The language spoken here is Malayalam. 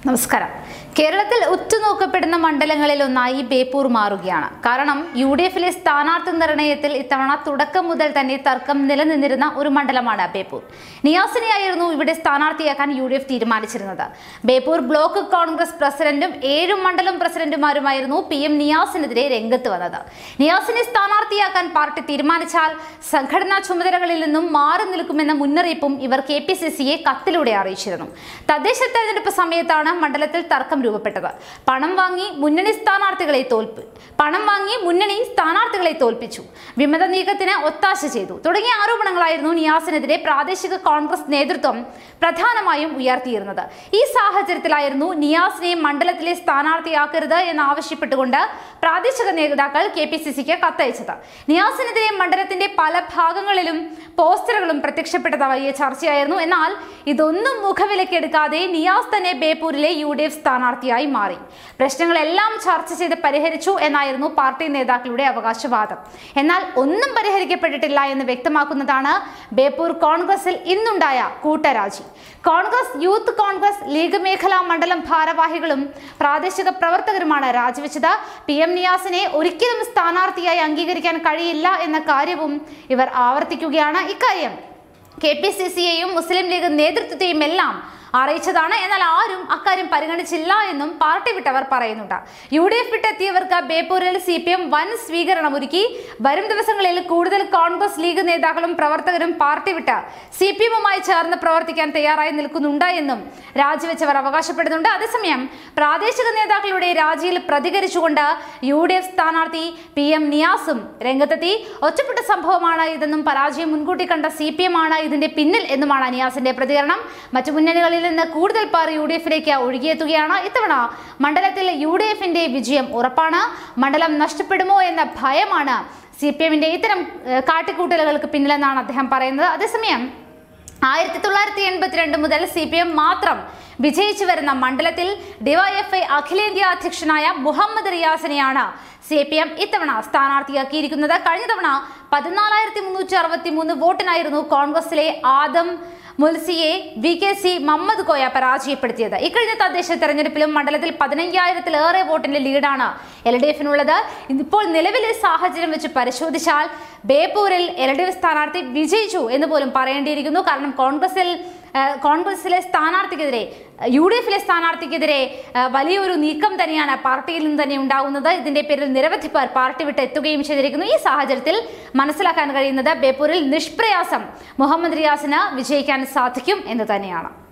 നമസ്കാരം കേരളത്തിൽ ഉറ്റുനോക്കപ്പെടുന്ന മണ്ഡലങ്ങളിൽ ഒന്നായി ബേപ്പൂർ മാറുകയാണ് കാരണം യു ഡി എഫിലെ സ്ഥാനാർത്ഥി നിർണയത്തിൽ ഇത്തവണ തുടക്കം മുതൽ തന്നെ തർക്കം നിലനിന്നിരുന്ന ഒരു മണ്ഡലമാണ് ബേപ്പൂർ നിയാസിനെയായിരുന്നു ഇവിടെ സ്ഥാനാർത്ഥിയാക്കാൻ യു ഡി എഫ് തീരുമാനിച്ചിരുന്നത് ബേപ്പൂർ ബ്ലോക്ക് കോൺഗ്രസ് പ്രസിഡന്റും ഏഴ് മണ്ഡലം പ്രസിഡന്റുമാരുമായിരുന്നു പി എം നിയാസിനെതിരെ രംഗത്ത് വന്നത് നിയാസിനെ സ്ഥാനാർത്ഥിയാക്കാൻ പാർട്ടി തീരുമാനിച്ചാൽ സംഘടനാ ചുമതലകളിൽ നിന്നും മാറി നിൽക്കുമെന്ന മുന്നറിയിപ്പും ഇവർ കെ പി സി സിയെ കത്തിലൂടെ അറിയിച്ചിരുന്നു തദ്ദേശ തെരഞ്ഞെടുപ്പ് സമയത്താണ് മണ്ഡലത്തിൽ തർക്കം രൂപപ്പെട്ടത് പണം വാങ്ങി മുന്നണി സ്ഥാനാർത്ഥികളെ തോൽപ്പി പണം വാങ്ങി മുന്നണി സ്ഥാനാർത്ഥികളെ തോൽപ്പിച്ചു വിമത നീക്കത്തിന് ഒത്താശ ചെയ്തു തുടങ്ങിയ ആരോപണങ്ങളായിരുന്നു നിയാസിനെതിരെ പ്രാദേശിക കോൺഗ്രസ് നേതൃത്വം പ്രധാനമായും ഉയർത്തിയിരുന്നത് ഈ സാഹചര്യത്തിലായിരുന്നു നിയാസിനെ മണ്ഡലത്തിലെ സ്ഥാനാർത്ഥിയാക്കരുത് എന്നാവശ്യപ്പെട്ടുകൊണ്ട് പ്രാദേശിക നേതാക്കൾ കെ പി സി സിക്ക് കത്തയച്ചത് നിയാസിനെതിരെ മണ്ഡലത്തിന്റെ പല ഭാഗങ്ങളിലും പോസ്റ്ററുകളും പ്രത്യക്ഷപ്പെട്ടത് വലിയ ചർച്ചയായിരുന്നു എന്നാൽ ഇതൊന്നും മുഖവിലക്കെടുക്കാതെ നിയാസ് തന്നെ ബേപ്പൂരിലെ യു ഡി എഫ് സ്ഥാനാർത്ഥിയായി മാറി പ്രശ്നങ്ങളെല്ലാം ചർച്ച ചെയ്ത് പരിഹരിച്ചു എന്നായിരുന്നു പാർട്ടി നേതാക്കളുടെ അവകാശവാദം എന്നാൽ ഒന്നും പരിഹരിക്കപ്പെട്ടിട്ടില്ല എന്ന് വ്യക്തമാക്കുന്നതാണ് ബേപ്പൂർ കോൺഗ്രസിൽ ഇന്നുണ്ടായ കൂട്ടരാജി കോൺഗ്രസ് യൂത്ത് കോൺഗ്രസ് ലീഗ് മേഖലാ മണ്ഡലം ഭാരവാഹികളും പ്രാദേശിക പ്രവർത്തകരുമാണ് രാജിവെച്ചത് പി എം നിയാസിനെ ഒരിക്കലും സ്ഥാനാർത്ഥിയായി അംഗീകരിക്കാൻ കഴിയില്ല എന്ന കാര്യവും ഇവർ ആവർത്തിക്കുകയാണ് ഇക്കാര്യം കെ പി സി സിയെയും മുസ്ലിം ലീഗ് നേതൃത്വത്തെയും എല്ലാം അറിയിച്ചതാണ് എന്നാൽ ആരും അക്കാര്യം പരിഗണിച്ചില്ല എന്നും പാർട്ടി വിട്ടവർ പറയുന്നുണ്ട് യു ഡി എഫ് വിട്ടെത്തിയവർക്ക് ബേപ്പൂരിൽ സി പി എം വൻ സ്വീകരണം ഒരുക്കി വരും ദിവസങ്ങളിൽ കൂടുതൽ കോൺഗ്രസ് ലീഗ് നേതാക്കളും പ്രവർത്തകരും പാർട്ടി വിട്ട് സി പി എമ്മുമായി ചേർന്ന് പ്രവർത്തിക്കാൻ തയ്യാറായി നിൽക്കുന്നുണ്ട് എന്നും രാജിവെച്ചവർ അവകാശപ്പെടുന്നുണ്ട് അതേസമയം പ്രാദേശിക നേതാക്കളുടെ രാജിയിൽ പ്രതികരിച്ചുകൊണ്ട് യു ഡി എഫ് സ്ഥാനാർത്ഥി പി എം നിയാസും രംഗത്തെത്തി ഒറ്റപ്പെട്ട സംഭവമാണ് ഇതെന്നും പരാജയം മുൻകൂട്ടി കണ്ട സി പി എം ആണ് ഇതിന്റെ പിന്നിൽ എന്നുമാണ് നിയാസിന്റെ പ്രതികരണം മറ്റു മുന്നണികളിൽ നിന്ന് കൂടുതൽ പേർ യു ഡി എഫിലേക്ക് ഒഴുകിയെത്തുകയാണ് ഇത്തവണ മണ്ഡലത്തിൽ യു ഡി എഫിന്റെ വിജയം ഉറപ്പാണ് മണ്ഡലം നഷ്ടപ്പെടുമോ എന്ന ഭയമാണ് സി പി എമ്മിന്റെ ഇത്തരം ഏഹ്, കാട്ടിക്കൂട്ടലുകൾക്ക് പിന്നിലെന്നാണ് അദ്ദേഹം പറയുന്നത് അതേസമയം ആയിരത്തി തൊള്ളായിരത്തി എൺപത്തിരണ്ട് മുതൽ സി പി എം മാത്രം വിജയിച്ചു വരുന്ന മണ്ഡലത്തിൽ ഡിവൈഎഫ്ഐ അഖിലേന്ത്യാ അധ്യക്ഷനായ മുഹമ്മദ് റിയാസിനെയാണ് സി പി എം ഇത്തവണ സ്ഥാനാർത്ഥിയാക്കിയിരിക്കുന്നത് കഴിഞ്ഞ തവണ പതിനാലായിരത്തി മുന്നൂറ്റി അറുപത്തി മൂന്ന് വോട്ടിനായിരുന്നു കോൺഗ്രസിലെ ആദം മുൽസിയെ V K C Muhammad Koya പരാജയപ്പെടുത്തിയത് ഇക്കഴിഞ്ഞ തദ്ദേശ തെരഞ്ഞെടുപ്പിലും മണ്ഡലത്തിൽ പതിനയ്യായിരത്തിലേറെ വോട്ടിന്റെ ലീഡാണ് എൽ ഡി എഫിനുള്ളത് ഇപ്പോൾ നിലവിലെ സാഹചര്യം വെച്ച് പരിശോധിച്ചാൽ ബേപ്പൂരിൽ എൽ ഡി എഫ് സ്ഥാനാർത്ഥി വിജയിച്ചു എന്ന് പോലും പറയേണ്ടിയിരിക്കുന്നു കാരണം കോൺഗ്രസിൽ ഏഹ്, കോൺഗ്രസിലെ സ്ഥാനാർത്ഥിക്കെതിരെ യു ഡി എഫിലെ സ്ഥാനാർത്ഥിക്കെതിരെ ഏഹ്, വലിയൊരു നീക്കം തന്നെയാണ് പാർട്ടിയിൽ നിന്ന് തന്നെ ഉണ്ടാകുന്നത് ഇതിന്റെ പേരിൽ നിരവധി പേർ പാർട്ടി വിട്ട് എത്തുകയും ചെയ്തിരിക്കുന്നു ഈ സാഹചര്യത്തിൽ മനസ്സിലാക്കാൻ കഴിയുന്നത് ബേപ്പൂരിൽ നിഷ്പ്രയാസം മുഹമ്മദ് റിയാസിന് വിജയിക്കാൻ സാധിക്കും എന്ന് തന്നെയാണ്